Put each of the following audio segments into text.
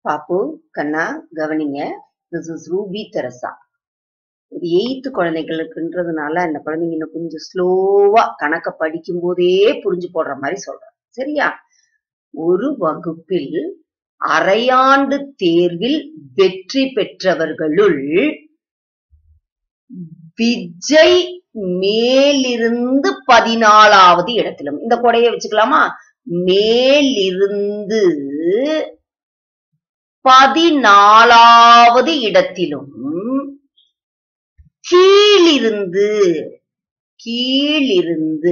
பாப்பு கண்ணா கவனிங்க திஸ் இஸ் ரூபி தெரசா இது எயித்து குழந்தைகளுக்குன்றதுனால இந்த குழந்தைங்க இன்னும் கொஞ்சம் ஸ்லோவா கணக்க படிக்கும் போதே புரிஞ்சு போடுற மாதிரி சொல்றேன் சரியா ஒரு வகுப்பில் அரையாண்டு தேர்வில் வெற்றி பெற்றவர்களுள் விஜய் மேலிருந்து பதினாலாவது இடத்திலும் இந்த கொடையை வச்சுக்கலாமா மேலிருந்து பதினாலாவது இடத்திலும் கீழிருந்து கீழிருந்து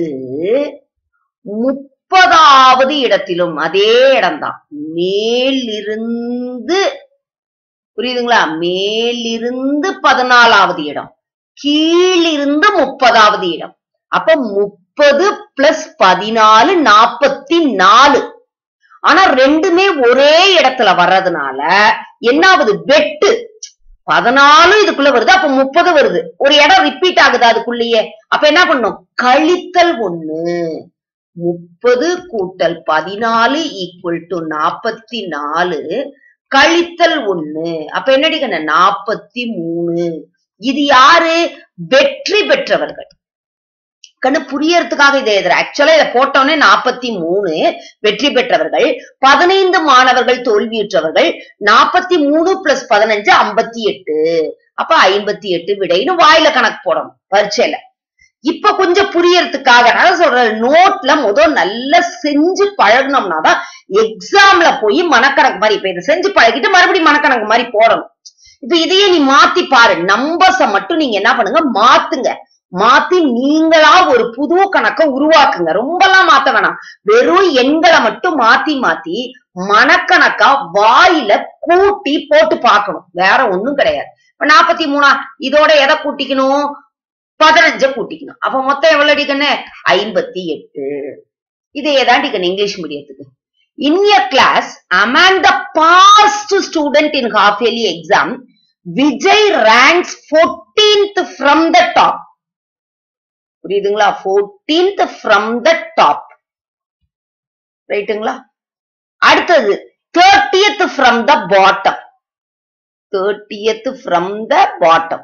முப்பதாவது இடத்திலும் அதே இடம்தான் மேலிருந்து புரியுதுங்களா மேலிருந்து பதினாலாவது இடம் கீழிருந்து முப்பதாவது இடம் அப்ப முப்பது பிளஸ் பதினாலு நாப்பத்தி நாலு ஆனா ரெண்டுமே ஒரே இடத்துல வர்றதுனால என்னாவது வெட்டு பதினாலு இதுக்குள்ள வருது அப்ப முப்பது வருது ஒரு இடம் ரிப்பீட் ஆகுது அதுக்குள்ளேயே அப்ப என்ன பண்ணும் கழித்தல் ஒண்ணு முப்பது கூட்டல் பதினாலு ஈக்குவல் டு நாப்பத்தி நாலு கழித்தல் ஒண்ணு அப்ப என்னடி கண்ண நாப்பத்தி மூணு இது யாரு வெற்றி பெற்றவர்கள் கண்ணு புரியறதுக்காக இதை எழுதுற ஆக்சுவலா இதை போட்டோன்னே நாற்பத்தி மூணு வெற்றி பெற்றவர்கள் பதினைந்து மாணவர்கள் தோல்வியுற்றவர்கள் நாற்பத்தி மூணு பிளஸ் பதினஞ்சு ஐம்பத்தி எட்டு அப்ப ஐம்பத்தி எட்டு விடைன்னு வாயில கணக்கு போடணும் பரீட்சையில இப்ப கொஞ்சம் புரியறதுக்காக நான் சொல்றேன் நோட்ல முதல் நல்லா செஞ்சு பழகினோம்னா தான் எக்ஸாம்ல போய் மனக்கணக்கு மாதிரி இப்ப இதை செஞ்சு பழகிட்டு மறுபடியும் மனக்கணக்கு மாதிரி போடணும் இப்ப இதையே நீ மாத்தி பாரு நம்பர்ஸ மட்டும் நீங்க என்ன பண்ணுங்க மாத்துங்க மாத்தி நீங்களா ஒரு புது கணக்க உருவாக்குங்க ரொம்பலாம் மாத்த வேணாம் வெறும் எண்களை மட்டும் மாத்தி மாத்தி மனக்கணக்கா வாயில கூட்டி போட்டு பார்க்கணும் வேற ஒண்ணும் கிடையாது இப்ப நாற்பத்தி மூணா இதோட எதை கூட்டிக்கணும் பதினஞ்ச கூட்டிக்கணும் அப்ப மொத்தம் எவ்வளவு அடிக்கண்ணே ஐம்பத்தி எட்டு இதே தான் அடிக்கணும் இங்கிலீஷ் மீடியத்துக்கு in a class among the fast student in half yearly exam Vijay ranks fourteenth from the top புரியுதுங்களா ஃபோர்டீன்த் ஃப்ரம் த டாப் ரைட்டுங்களா அடுத்தது thirtieth from the bottom thirtieth from the bottom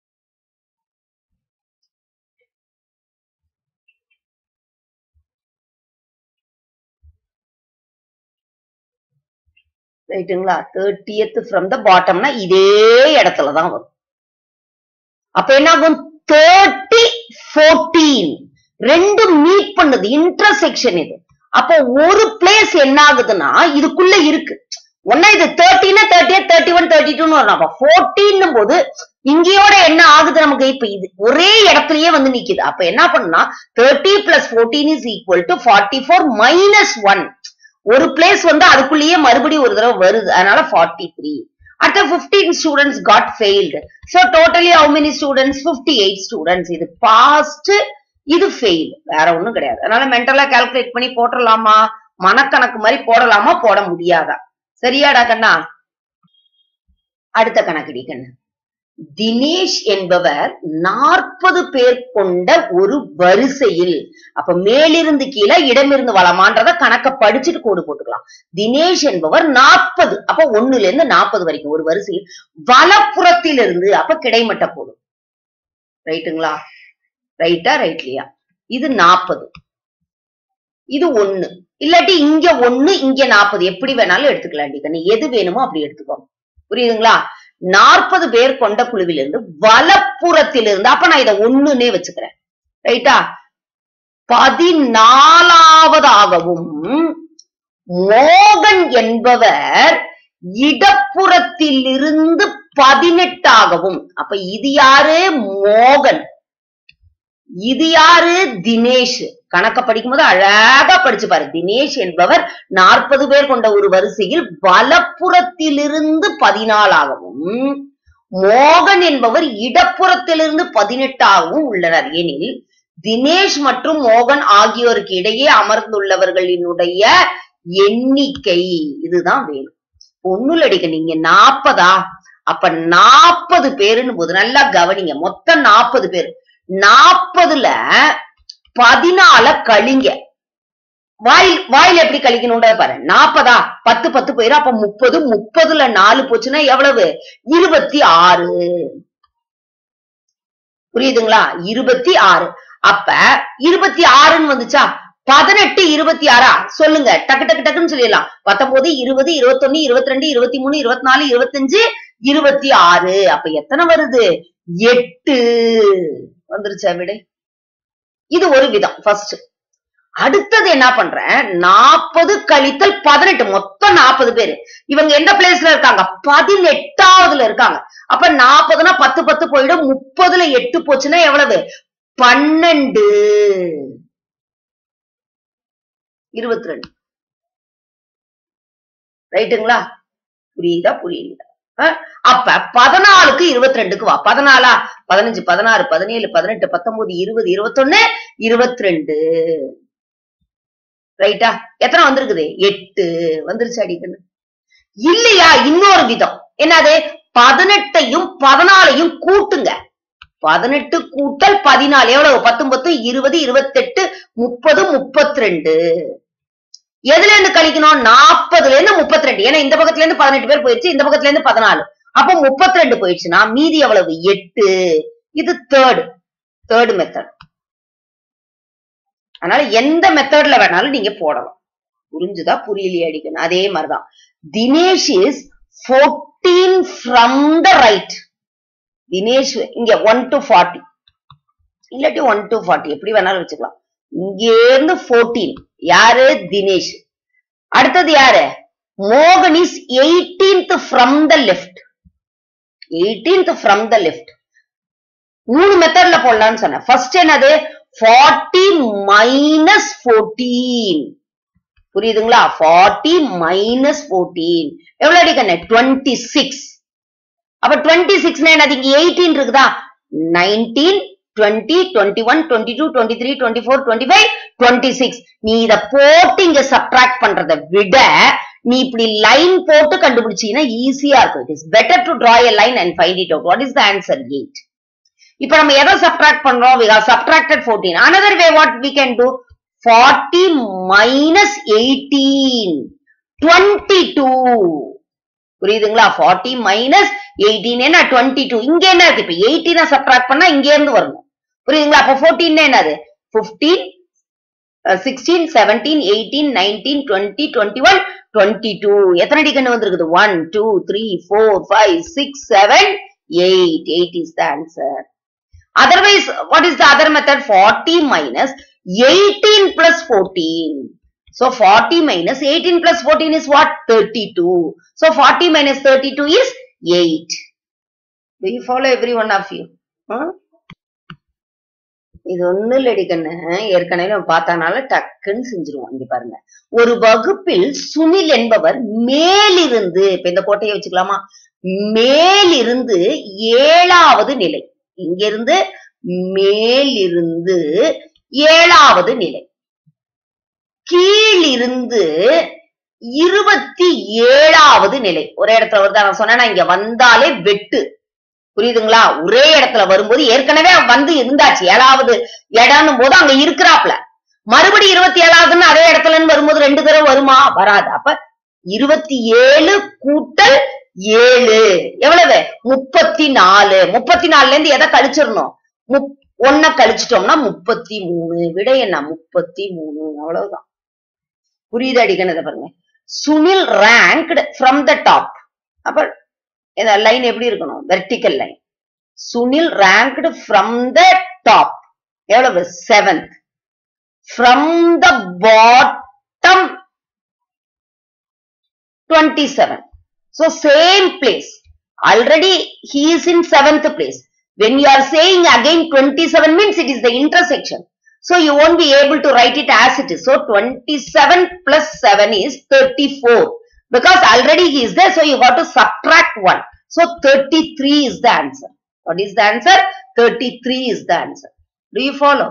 ரைட்டுங்களா தேர்ட்டியத் ஃப்ரம் த பாட்டம்னா இதே இடத்துலதான் வரும் அப்ப என்ன ஆகும் தேர்ட்டி ஃபோர்டீன் ரெண்டு மீட் பண்ணுது இன்டர்செக்ஷன் இது அப்ப ஒரு பிளேஸ் என்ன ஆகுதுன்னா இதுக்குள்ள இருக்கு ஒன்னா இது தேர்ட்டினா தேர்ட்டி தேர்ட்டி ஒன் தேர்ட்டி டூன்னு வரும் அப்ப ஃபோர்டீன் போது இங்கேயோட என்ன ஆகுது நமக்கு இப்ப இது ஒரே இடத்துலயே வந்து நிக்குது அப்ப என்ன பண்ணுனா thirty plus fourteen is equal to forty four minus one ஒரு பிளேஸ் வந்து அதுக்குள்ளேயே மறுபடியும் ஒரு தடவை வருது அதனால ஃபார்ட்டி த்ரீ அடுத்த fifteen students got failed so totally how many students fifty eight students இது பாஸ்ட் இது ஃபெயில் வேற ஒண்ணும் கிடையாது அதனால மென்டலா கால்குலேட் பண்ணி போட்டுடலாமா மனக்கணக்கு மாதிரி போடலாமா போட முடியாதா சரியாடா கண்ணா அடுத்த கணக்குடி கண்ணு தினேஷ் என்பவர் நாற்பது பேர் கொண்ட ஒரு வரிசையில் அப்ப மேலிருந்து கீழே இடமிருந்து வளமான்றத கணக்க படிச்சுட்டு கோடு போட்டுக்கலாம் தினேஷ் என்பவர் நாற்பது அப்ப ஒண்ணுல இருந்து நாற்பது வரைக்கும் ஒரு வரிசையில் வலப்புறத்திலிருந்து அப்ப கிடைமட்ட போடும் ரைட்டுங்களா ரைட்டா ரைட்லியா இது நாற்பது இது ஒண்ணு இல்லாட்டி இங்க ஒண்ணு இங்க நாற்பது எப்படி வேணாலும் எடுத்துக்கலாம் கண்ணு எது வேணுமோ அப்படி எடுத்துக்கோ புரியுதுங்களா நாற்பது பேர் கொண்ட குழுவிலிருந்து வலப்புறத்திலிருந்து அப்ப நான் இதை ஒண்ணுன்னே வச்சுக்கிறேன் ரைட்டா பதினாலாவதாகவும் மோகன் என்பவர் இடப்புறத்திலிருந்து பதினெட்டாகவும் அப்ப இது யாரு மோகன் இது யாரு தினேஷ் கணக்க படிக்கும் போது அழகா படிச்சு பாரு தினேஷ் என்பவர் நாற்பது பேர் கொண்ட ஒரு வரிசையில் வலப்புறத்திலிருந்து பதினாலாகவும் மோகன் என்பவர் இடப்புறத்திலிருந்து பதினெட்டாகவும் உள்ளனர் எனில் தினேஷ் மற்றும் மோகன் ஆகியோருக்கு இடையே அமர்ந்துள்ளவர்களினுடைய எண்ணிக்கை இதுதான் வேணும் ஒண்ணுல அடிக்க நீங்க நாற்பதா அப்ப நாற்பது பேருன்னு போது நல்லா கவனிங்க மொத்தம் நாற்பது பேர் நாற்பதுல பதினால கழிங்க வாயில் வாயில் எப்படி கழிக்கணும்ன்றத பாரு நாற்பதா பத்து பத்து போயிரும் அப்ப முப்பது முப்பதுல நாலு போச்சுன்னா எவ்வளவு இருபத்தி ஆறு புரியுதுங்களா இருபத்தி ஆறு அப்ப இருபத்தி ஆறுன்னு வந்துச்சா பதினெட்டு இருபத்தி ஆறா சொல்லுங்க டக்கு டக்கு டக்குன்னு சொல்லிடலாம் பத்தொன்பது இருபது இருபத்தொன்னு இருபத்தி ரெண்டு இருபத்தி மூணு இருபத்தி நாலு இருபத்தஞ்சு இருபத்தி ஆறு அப்ப எத்தனை வருது எட்டு வந்துருச்சா விடை இது ஒரு விதம் ஃபர்ஸ்ட் அடுத்தது என்ன பண்றேன் நாற்பது கழித்தல் பதினெட்டு மொத்தம் நாற்பது பேரு இவங்க எந்த பிளேஸ்ல இருக்காங்க பதினெட்டாவதுல இருக்காங்க அப்ப நாற்பதுனா பத்து பத்து போயிடும் முப்பதுல எட்டு போச்சுன்னா எவ்வளவு பன்னெண்டு இருபத்தி ரெண்டு ரைட்டுங்களா புரியுதா புரியுதா அஹ், அப்ப பதினாலுக்கு இருபத்தி ரெண்டுக்கு வா பதினாலா பதினஞ்சு பதினாறு பதினேழு பதினெட்டு பத்தொன்பது இருபது இருபத்தொன்னு இருபத்தி ரெண்டு ரைட்டா எத்தனை வந்திருக்குது எட்டு வந்துருச்சு அடிக்கணும் இல்லையா இன்னொரு விதம் என்னது பதினெட்டையும் பதினாலையும் கூட்டுங்க பதினெட்டு கூட்டல் பதினாலு எவ்வளவு பத்தொன்பது இருபது இருபத்தெட்டு முப்பது முப்பத்தி ரெண்டு எதுல இருந்து கழிக்கணும் நாற்பதுல இருந்து முப்பத்தி ரெண்டு ஏன்னா இந்த பக்கத்துல இருந்து பதினெட்டு பேர் போயிடுச்சு இந்த பக்கத்துல இருந்து பதினாலு அப்ப முப்பத்தி ரெண்டு போயிடுச்சுன்னா மீதி எவ்வளவு எட்டு இது தேர்ட் தேர்ட் மெத்தட் அதனால எந்த மெத்தட்ல வேணாலும் நீங்க போடலாம் புரிஞ்சுதா புரியலையே அடிக்கணும் அதே மாதிரிதான் Dinesh is fourteen from the right Dinesh இங்க ஒன் டு ஃபார்ட்டி இல்லாட்டி ஒன் டு ஃபார்ட்டி எப்படி வேணாலும் வச்சுக்கலாம் இங்க இருந்து ஃபோர்டீன் யாரு தினேஷ் அடுத்தது யாரு மோகன் is eighteenth from the left eighteenth from the left மூணு மெத்தட்ல போடலாம்னு சொன்னேன் ஃபர்ஸ்ட் என்னது ஃபார்ட்டி மைனஸ் ஃபோர்டீன் புரியுதுங்களா ஃபார்ட்டி மைனஸ் ஃபோர்டீன் எவ்வளவு அடிக்கண்ணே டுவெண்ட்டி சிக்ஸ் அப்ப டுவெண்ட்டி சிக்ஸ்னா என்னது இங்க எயிட்டீன் இருக்குதா nineteen twenty twenty one twenty two twenty three twenty four twenty five twenty six நீ இத போட்டு இங்க சப்ட்ராக்ட் பண்றதை விட நீ இப்படி லைன் போட்டு கண்டுபிடிச்சீங்கன்னா ஈஸியா இருக்கும் it is better to draw a line and find it out what is the answer eight இப்ப நம்ம எதை சப்ட்ராக்ட் பண்றோம் we have subtracted 14 another way what we can do 40 minus 18 22 புரியுதுங்களா 40 மைனஸ் 18 என்ன 22 இங்க என்ன இருக்கு இப்ப 18 சப்ட்ராக்ட் பண்ணா இங்க இருந்து வரணும் புரியுதுங்களா அப்ப 14 என்னது 15 sixteen seventeen eighteen nineteen twenty twenty one twenty two எத்தனை டிகன் வந்திருக்குது one two three four five six seven eight eight is the answer Otherwise, what is the other method? 40 minus 18 plus 14. So 40 minus 18 plus 14 is what? 32. So 40 minus 32 is 8. Do you follow every one of you? Huh? இது ஒண்ணு இல்லடி கண்ணு ஏற்கனவே நம்ம பார்த்தனால டக்குன்னு செஞ்சிருவோம் இங்க பாருங்க ஒரு வகுப்பில் சுனில் என்பவர் மேலிருந்து இப்ப இந்த கோட்டையை வச்சுக்கலாமா மேலிருந்து ஏழாவது நிலை இங்கிருந்து மேலிருந்து ஏழாவது நிலை கீழிருந்து இருபத்தி ஏழாவது நிலை ஒரே இடத்துல வருதா நான் சொன்னேன்னா இங்க வந்தாலே வெட்டு புரியுதுங்களா ஒரே இடத்துல வரும்போது ஏற்கனவே வந்து இருந்தாச்சு ஏழாவது இடம்னும் போது அங்க இருக்கிறாப்ல மறுபடி இருபத்தி ஏழாவதுன்னு அதே இடத்துலன்னு வரும்போது ரெண்டு தடவை வருமா வராது அப்ப இருபத்தி ஏழு கூட்டல் ஏழு எவ்வளவு முப்பத்தி நாலு முப்பத்தி நாலுல இருந்து எதை கழிச்சிடணும் முப் ஒன்ன கழிச்சிட்டோம்னா முப்பத்தி மூணு விட என்ன முப்பத்தி மூணு அவ்வளவுதான் புரியுது அடிக்கணத பாருங்க Sunil ranked from the top அப்ப இந்த லைன் எப்படி இருக்கணும் vertical line Sunil ranked from the top எவ்வளவு seventh from the bottom twenty seven So same place. Already he is in seventh place. When you are saying again 27 means it is the intersection. So you won't be able to write it as it is. So 27 plus 7 is 34. Because already he is there, so you got to subtract 1. So 33 is the answer. What is the answer? 33 is the answer. Do you follow?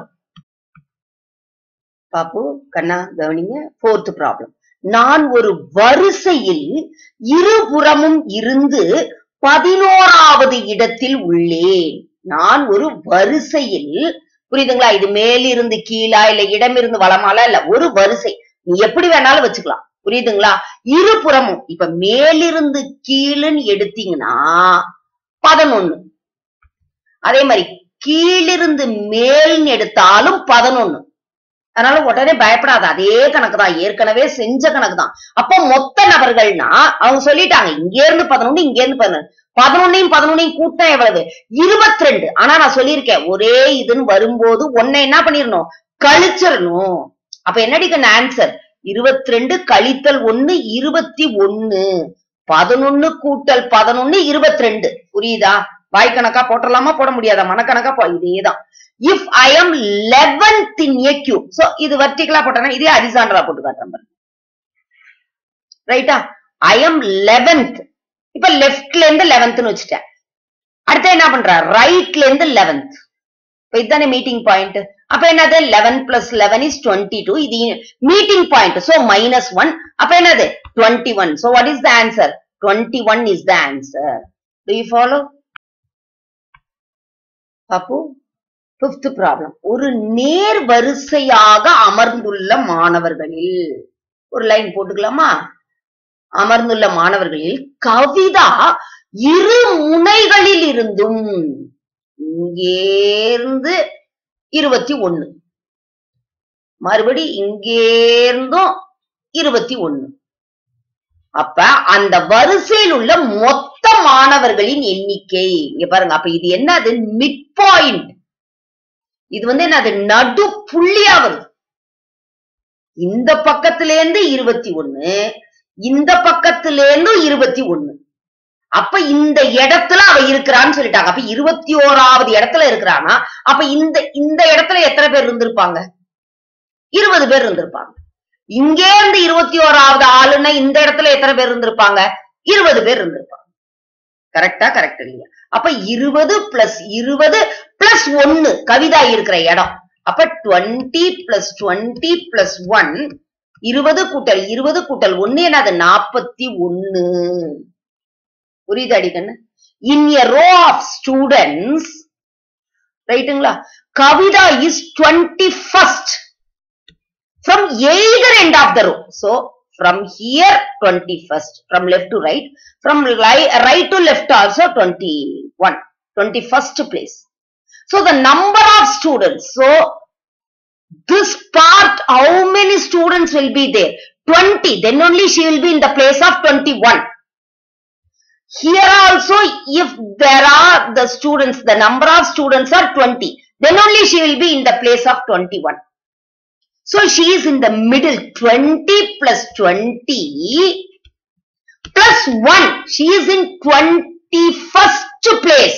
பாப்பு கண்ணா கவனிங்க fourth problem. நான் ஒரு வரிசையில் இருபுறமும் இருந்து பதினோராவது இடத்தில் உள்ளேன் நான் ஒரு வரிசையில் புரியுதுங்களா இது மேலிருந்து கீழா இல்ல இடமிருந்து வளமால இல்ல ஒரு வரிசை நீ எப்படி வேணாலும் வச்சுக்கலாம் புரியுதுங்களா இருபுறமும் இப்ப மேலிருந்து கீழுன்னு எடுத்தீங்கன்னா பதினொன்னு அதே மாதிரி கீழிருந்து மேல்னு எடுத்தாலும் பதினொன்னு அதனால உடனே பயப்படாத அதே கணக்கு தான் ஏற்கனவே செஞ்ச கணக்கு தான் அப்போ மொத்த நபர்கள்னா அவங்க சொல்லிட்டாங்க இங்க இருந்து பதினொன்னு இங்க இருந்து பதினொன்னு பதினொன்னையும் பதினொன்னையும் கூட்டம் எவ்வளவு இருபத்தி ரெண்டு ஆனா நான் சொல்லியிருக்கேன் ஒரே இதுன்னு வரும்போது ஒன்னை என்ன பண்ணிடணும் கழிச்சிடணும் அப்ப என்னடிக்கு ஆன்சர் இருபத்தி ரெண்டு கழித்தல் ஒண்ணு இருபத்தி ஒண்ணு பதினொன்னு கூட்டல் பதினொன்னு இருபத்தி ரெண்டு புரியுதா வாய்க்கணக்கா போட்டுடலாமா போட முடியாதா மனக்கணக்கா போ இதேதான் if I am eleventh in a queue so இது வர்டிகலா போட்டேன்னா இதே ஹரிசாண்டலா போட்டு காட்டுறேன் பாருங்க ரைட்டா ஐ எம் லெவன்த் இப்ப லெஃப்ட்ல இருந்து லெவன்த்னு வச்சுட்டேன் அடுத்து என்ன பண்ற ரைட்ல இருந்து லெவன்த் இப்ப இதுதானே மீட்டிங் பாயிண்ட் அப்ப என்னது eleven plus eleven is twenty two இது meeting point so minus one அப்ப என்னது twenty one so what is the answer twenty one is the answer do you follow அப்போ பிப்த் ப்ராப்ளம் ஒரு நேர் வரிசையாக அமர்ந்துள்ள மாணவர்களில் ஒரு லைன் போட்டுக்கலாமா அமர்ந்துள்ள மாணவர்களில் கவிதா இரு முனைகளில் இருந்தும் இங்கேருந்து இருபத்தி ஒண்ணு மறுபடி இங்கேருந்தும் இருபத்தி ஒண்ணு அப்ப அந்த வரிசையில் உள்ள மொத்த மாணவர்களின் எண்ணிக்கை இங்க பாருங்க அப்ப இது என்னது மிட் பாயிண்ட் இது வந்து என்னது நடு புள்ளியா வருது இந்த பக்கத்துல இருந்து இருபத்தி ஒண்ணு இந்த பக்கத்துல இருந்து இருபத்தி ஒண்ணு அப்ப இந்த இடத்துல அவ இருக்கிறான்னு சொல்லிட்டாங்க அப்ப இருபத்தி ஓராவது இடத்துல இருக்கிறானா அப்ப இந்த இந்த இடத்துல எத்தனை பேர் இருந்திருப்பாங்க இருபது பேர் இருந்திருப்பாங்க இங்கே இருந்து இருபத்தி ஓராவது ஆளுன்னா இந்த இடத்துல எத்தனை பேர் இருந்திருப்பாங்க இருபது பேர் இருந்திருப்பாங்க கரெக்டா கரெக்ட் இல்லையா அப்ப இருபது பிளஸ் இருபது பிளஸ் ஒன்னு கவிதா இருக்கிற இடம் அப்ப twenty plus twenty plus one இருபது கூட்டல் இருபது கூட்டல் ஒன்னு என்னது நாற்பத்தி ஒன்னு புரியுது அடிக்கண்ணு in a row of students ரைட்டுங்களா Kavitha is twenty first from either end of the row. So from here 21st, from left to right, from li- right to left also 21, 21st place. So the number of students, so this part, how many students will be there? 20, then only she will be in the place of 21. Here also, if there are the students, the number of students are 20, then only she will be in the place of 21. So she is in the middle, 20 plus 20 plus 1. She is in 21st place.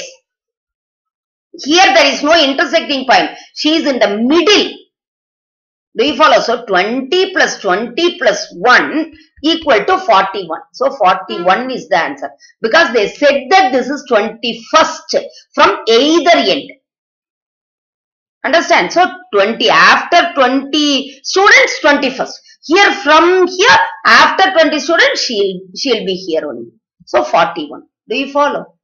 Here there is no intersecting point. She is in the middle. Do you follow? So 20 plus 20 plus 1 equal to 41. So 41 is the answer. Because they said that this is 21st from either end. Understand? So 20 after 20 students, 21st. Here from here after 20 students, she'll she'll be here only. So 41. Do you follow?